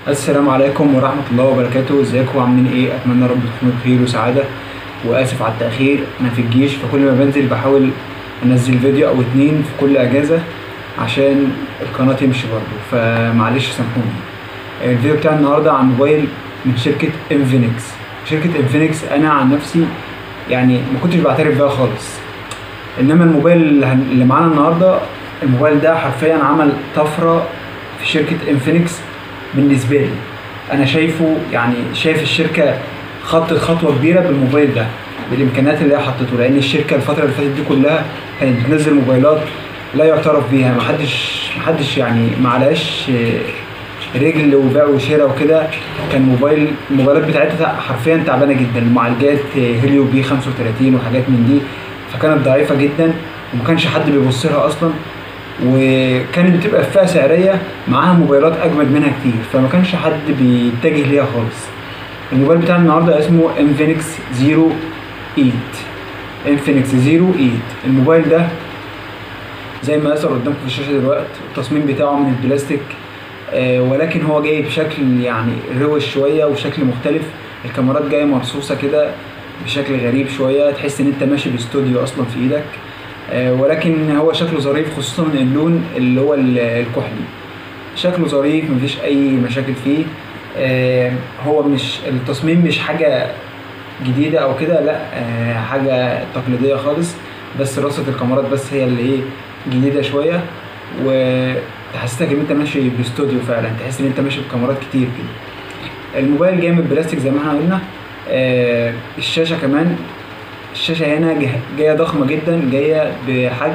السلام عليكم ورحمة الله وبركاته ازيكم عاملين ايه اتمنى رب تكونوا بخير وسعادة واسف على التأخير انا في الجيش فكل ما بنزل بحاول انزل فيديو او اتنين في كل اجازة عشان القناة تمشي برضه فمعلش سامحوني الفيديو بتاع النهاردة عن موبايل من شركة انفينكس شركة انفينكس انا عن نفسي يعني ما كنتش بعترف بيها خالص انما الموبايل اللي هن- اللي معانا النهارده الموبايل ده حرفيا عمل طفره في شركه انفينكس بالنسبه لي انا شايفه يعني شايف الشركه خطت خطوه كبيره بالموبايل ده بالامكانيات اللي هي حطته لان الشركه الفتره اللي فاتت دي كلها كانت بتنزل موبايلات لا يعترف بيها محدش محدش يعني معلهاش آه، رجل وبيع وشراء وكده كان موبايل الموبايلات بتاعتها حرفيا تعبانه جدا المعالجات آه، هيليو بي 35 وحاجات من دي فكانت ضعيفه جدا وما كانش حد بيبص لها اصلا وكانت بتبقى في فئه سعريه معاها موبايلات اجمد منها كتير فما كانش حد بيتجه ليها خالص الموبايل بتاع النهارده اسمه انفينكس 08 انفينكس 08 الموبايل ده زي ما يظهر قدامكم في الشاشه دلوقتي التصميم بتاعه من البلاستيك آه ولكن هو جاي بشكل يعني روش شويه وشكل مختلف الكاميرات جايه مرصوصه كده بشكل غريب شويه تحس ان انت ماشي باستوديو اصلا في ايدك آه ولكن هو شكله ظريف خصوصا اللون اللي هو ال- الكحلي شكله ظريف مفيش اي مشاكل فيه آه هو مش التصميم مش حاجه جديده او كده لا آه حاجه تقليديه خالص بس رصه الكاميرات بس هي اللي ايه جديده شويه وتحسسك ان انت ماشي باستوديو فعلا تحس ان انت ماشي بكاميرات كتير كده الموبايل جاي من البلاستيك زي ما احنا قلنا آه الشاشه كمان الشاشه هنا جه- جايه ضخمه جدا جايه بحجم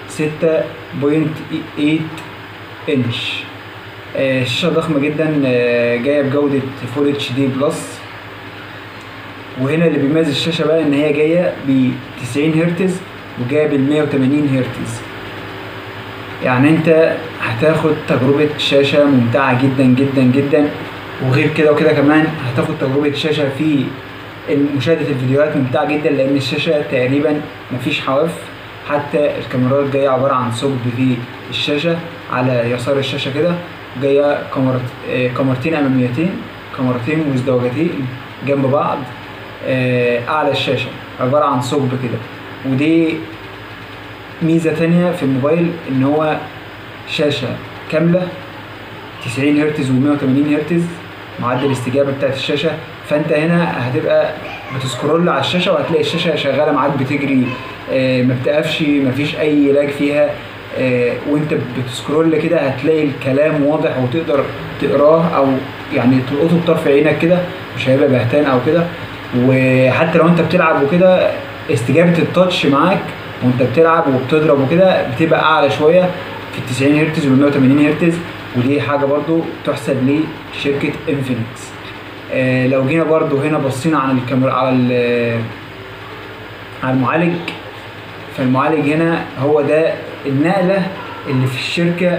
6.8 انش آه، الشاشه ضخمه جدا آه، جايه بجوده فول اتش دي بلس وهنا اللي بيميز الشاشه بقى ان هي جايه ب 90 هرتز وجايه بال 180 هرتز يعني انت هتاخد تجربه شاشه ممتعه جدا جدا جدا وغير كده وكده كمان هتاخد تجربه شاشه في مشاهده الفيديوهات ممتعه جدا لان الشاشه تقريبا مفيش حواف حتى الكاميرات جايه عباره عن ثقب في الشاشه على يسار الشاشه كده جايه كاميرات آه، كاميرتين اماميتين كاميرتين مزدوجتين جنب بعض آه، اعلى الشاشه عباره عن ثقب كده ودي ميزه تانية في الموبايل ان هو شاشه كامله 90 هرتز و180 هرتز معدل الاستجابه بتاعت الشاشه فانت هنا هتبقى بتسكرول على الشاشه وهتلاقي الشاشه شغاله معاك بتجري آه، ما بتقفش ما فيش اي لاج فيها آه، وانت بتسكرول كده هتلاقي الكلام واضح وتقدر تقراه او يعني تلقطه بطرف عينك كده مش هيبقى بهتان او كده وحتى لو انت بتلعب وكده استجابه التاتش معاك وانت بتلعب وبتضرب وكده بتبقى اعلى شويه في ال 90 هرتز وال 180 هرتز ودي حاجه برضو تحسب لشركه انفينكس آه لو جينا برضو هنا بصينا على الكاميرا على ال- على المعالج فالمعالج هنا هو ده النقله اللي في الشركه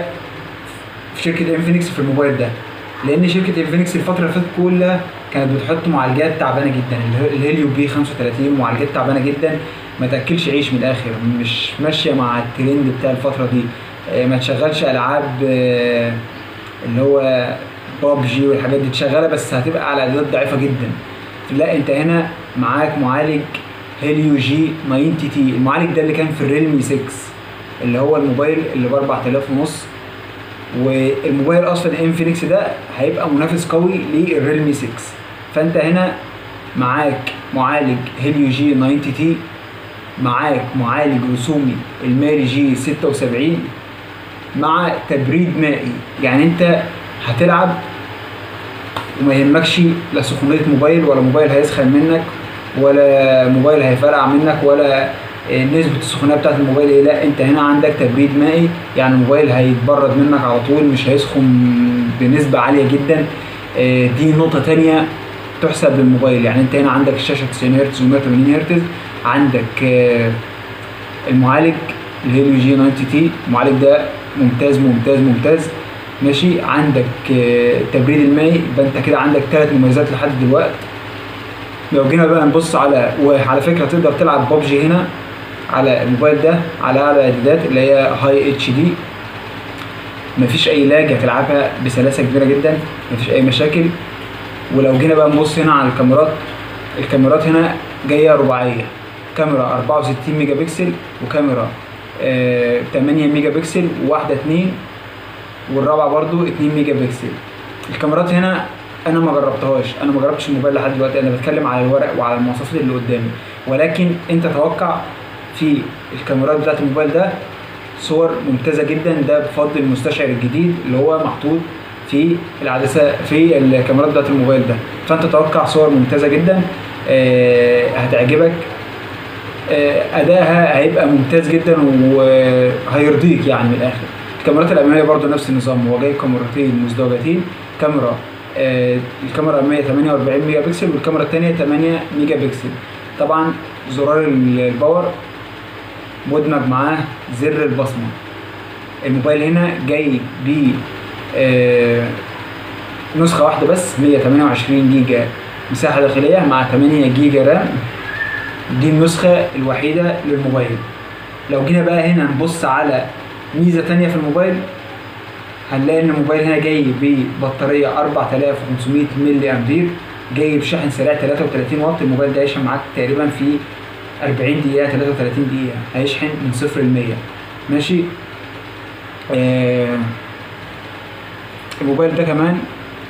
في شركه انفينكس في الموبايل ده لان شركه انفينكس الفتره اللي فاتت كلها كانت بتحط معالجات تعبانه جدا اله- الهيليو بي 35 معالجات تعبانه جدا ما تاكلش عيش من الاخر مش ماشيه مع الترند بتاع الفتره دي آه، ما تشغلش العاب آه، اللي هو بابجي والحاجات دي تشغلها بس هتبقى على اعدادات ضعيفه جدا لا انت هنا معاك معالج هيليو جي 90 تي المعالج ده اللي كان في الريلمي 6 اللي هو الموبايل اللي ب 4000 ونص والموبايل اصلا انفينكس ده هيبقى منافس قوي للريلمي 6 فانت هنا معاك معالج هيليو جي 90 تي معاك معالج رسومي الماري جي 76 مع تبريد مائي يعني انت هتلعب وما يهمكش لا سخونية موبايل ولا موبايل هيسخن منك ولا موبايل هيفرقع منك ولا آه، نسبة السخونية بتاعت الموبايل ايه لا انت هنا عندك تبريد مائي يعني الموبايل هيتبرد منك على طول مش هيسخن بنسبة عالية جدا آه، دي نقطة تانية تحسب للموبايل يعني انت هنا عندك الشاشة 90 هرتز و 180 هرتز عندك آه، المعالج الهيليو جي 90 تي المعالج ده ممتاز ممتاز ممتاز ماشي عندك آه، تبريد المائي يبقى انت كده عندك ثلاث مميزات لحد دلوقتي لو جينا بقى نبص على وعلى فكره تقدر تلعب ببجي هنا على الموبايل ده على اعلى اعدادات اللي هي هاي اتش دي مفيش اي لاج هتلعبها بسلاسه كبيره جدا مفيش اي مشاكل ولو جينا بقى نبص هنا على الكاميرات الكاميرات هنا جايه رباعيه كاميرا 64 ميجا بكسل وكاميرا آه 8 ميجا بكسل وواحده 2 والرابعه برضو 2 ميجا بكسل الكاميرات هنا انا ما جربتهاش انا ما جربتش الموبايل لحد دلوقتي انا بتكلم على الورق وعلى المواصفات اللي قدامي ولكن انت توقع في الكاميرات بتاعت الموبايل ده صور ممتازه جدا ده بفضل المستشعر الجديد اللي هو محطوط في العدسه في الكاميرات بتاعت الموبايل ده فانت توقع صور ممتازه جدا آه هتعجبك آه ادائها هيبقى ممتاز جدا وهيرضيك يعني من الاخر الكاميرات الاماميه برضو نفس النظام هو جاي كاميرتين مزدوجتين كاميرا آه الكاميرا 148 ميجا بكسل والكاميرا الثانيه 8 ميجا بكسل طبعا زرار الباور مدمج معاه زر البصمه الموبايل هنا جاي ب آه نسخه واحده بس 128 جيجا مساحه داخليه مع 8 جيجا رام دي النسخه الوحيده للموبايل لو جينا بقى هنا نبص على ميزه تانية في الموبايل هنلاقي ان الموبايل هنا جاي ببطاريه 4500 ملي امبير جاي بشحن سريع 33 واط الموبايل ده هيشحن معاك تقريبا في 40 دقيقه 33 دقيقه هيشحن من صفر ل 100 ماشي آه الموبايل ده كمان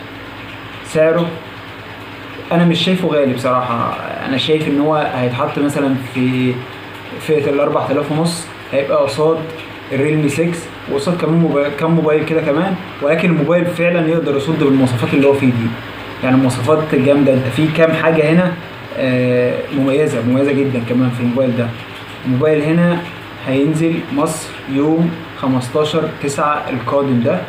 سعره انا مش شايفه غالي بصراحه انا شايف ان هو هيتحط مثلا في فئه ال 4000 ونص هيبقى قصاد الريلمي 6 وقصاد كمان موبايل كام موبايل كده كمان ولكن الموبايل فعلا يقدر يصد بالمواصفات اللي هو فيه دي يعني مواصفات جامده انت في كام حاجه هنا آه مميزه مميزه جدا كمان في الموبايل ده الموبايل هنا هينزل مصر يوم 15 9 القادم ده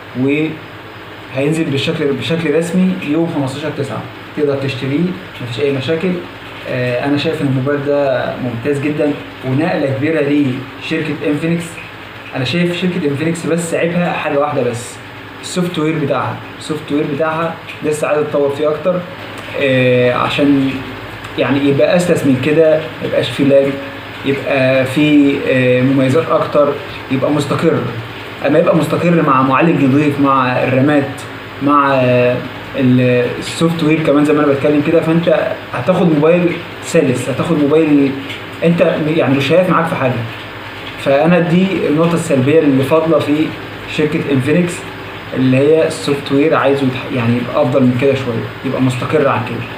وهينزل بشكل بشكل رسمي يوم 15 9 تقدر تشتريه مفيش اي مشاكل آه انا شايف ان الموبايل ده ممتاز جدا ونقله كبيره لشركه انفينكس انا شايف شركه انفينكس بس عيبها حاجه واحده بس السوفت وير بتاعها السوفت وير بتاعها لسه عايز اتطور فيه اكتر آه عشان يعني يبقى اسلس من كده ما يبقاش فيه لاج يبقى فيه آه مميزات اكتر يبقى مستقر اما يبقى مستقر مع معالج نظيف مع الرامات مع آه السوفت وير كمان زي ما انا بتكلم كده فانت هتاخد موبايل سلس هتاخد موبايل انت يعني مش شايف معاك في حاجه فانا دي النقطه السلبيه اللي فاضله في شركه انفينكس اللي هي السوفت وير عايزه يعني يبقى افضل من كده شويه يبقى مستقر عن كده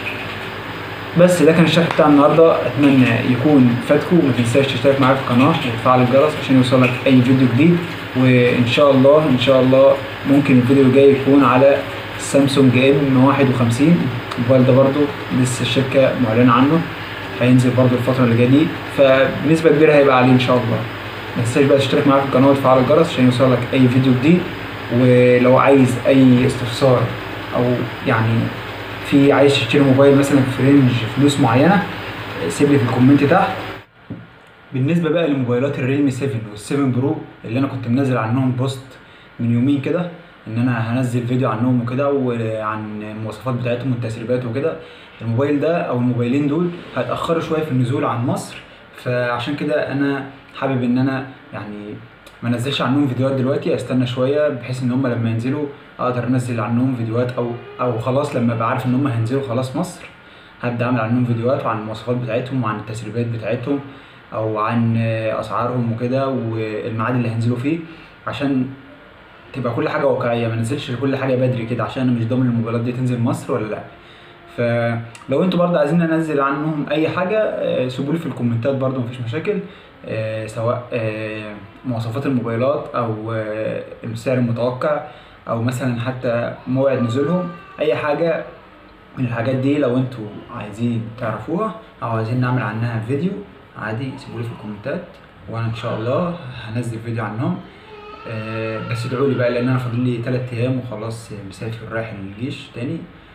بس ده كان الشرح بتاع النهارده اتمنى يكون فاتكم وما تنساش تشترك معايا في القناه وتفعل الجرس عشان يوصلك اي فيديو جديد وان شاء الله ان شاء الله ممكن الفيديو الجاي يكون على سامسونج ام 51 الموبايل ده برضو لسه الشركه معلنه عنه هينزل برضو الفتره اللي جايه دي فبنسبه كبيره هيبقى عليه ان شاء الله ما تنساش بقى تشترك معايا في القناه وتفعل الجرس عشان يوصلك اي فيديو جديد ولو عايز اي استفسار او يعني في عايز تشتري موبايل مثلا في رينج فلوس معينه سيب لي في الكومنت تحت بالنسبه بقى لموبايلات الريلمي 7 وال7 برو اللي انا كنت منزل عنهم بوست من يومين كده ان انا هنزل فيديو عنهم وكده وعن المواصفات بتاعتهم والتسريبات وكده الموبايل ده او الموبايلين دول هيتاخروا شويه في النزول عن مصر فعشان كده انا حابب ان انا يعني ما انزلش عنهم فيديوهات دلوقتي استنى شويه بحيث ان هم لما ينزلوا اقدر انزل عنهم فيديوهات او او خلاص لما ابقى عارف ان هم هينزلوا خلاص مصر هبدا اعمل عنهم فيديوهات وعن المواصفات بتاعتهم وعن التسريبات بتاعتهم او عن اسعارهم وكده والميعاد اللي هينزلوا فيه عشان تبقى كل حاجه واقعيه ما ننزلش كل حاجه بدري كده عشان انا مش ضامن الموبايلات دي تنزل مصر ولا لا فلو انتوا برضه عايزين انزل عنهم اي حاجه سيبوا لي في الكومنتات برضه مفيش مشاكل سواء مواصفات الموبايلات او السعر المتوقع او مثلا حتى موعد نزولهم اي حاجه من الحاجات دي لو انتوا عايزين تعرفوها او عايزين نعمل عنها فيديو عادي سيبوا لي في الكومنتات وانا ان شاء الله هنزل فيديو عنهم أه بس ادعوا لي بقى لان انا فاضل لي 3 ايام وخلاص مسافر رايح الجيش تاني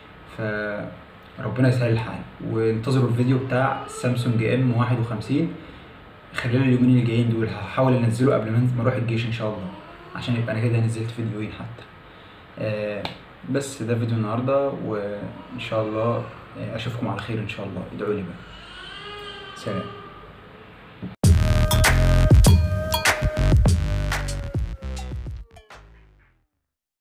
فربنا يسهل الحال وانتظروا الفيديو بتاع سامسونج ام 51 خلال اليومين اللي جايين دول هحاول انزله قبل ما اروح الجيش ان شاء الله عشان يبقى انا كده نزلت فيديوين حتى أه بس ده فيديو النهارده وان شاء الله اشوفكم على خير ان شاء الله ادعوا لي بقى سلام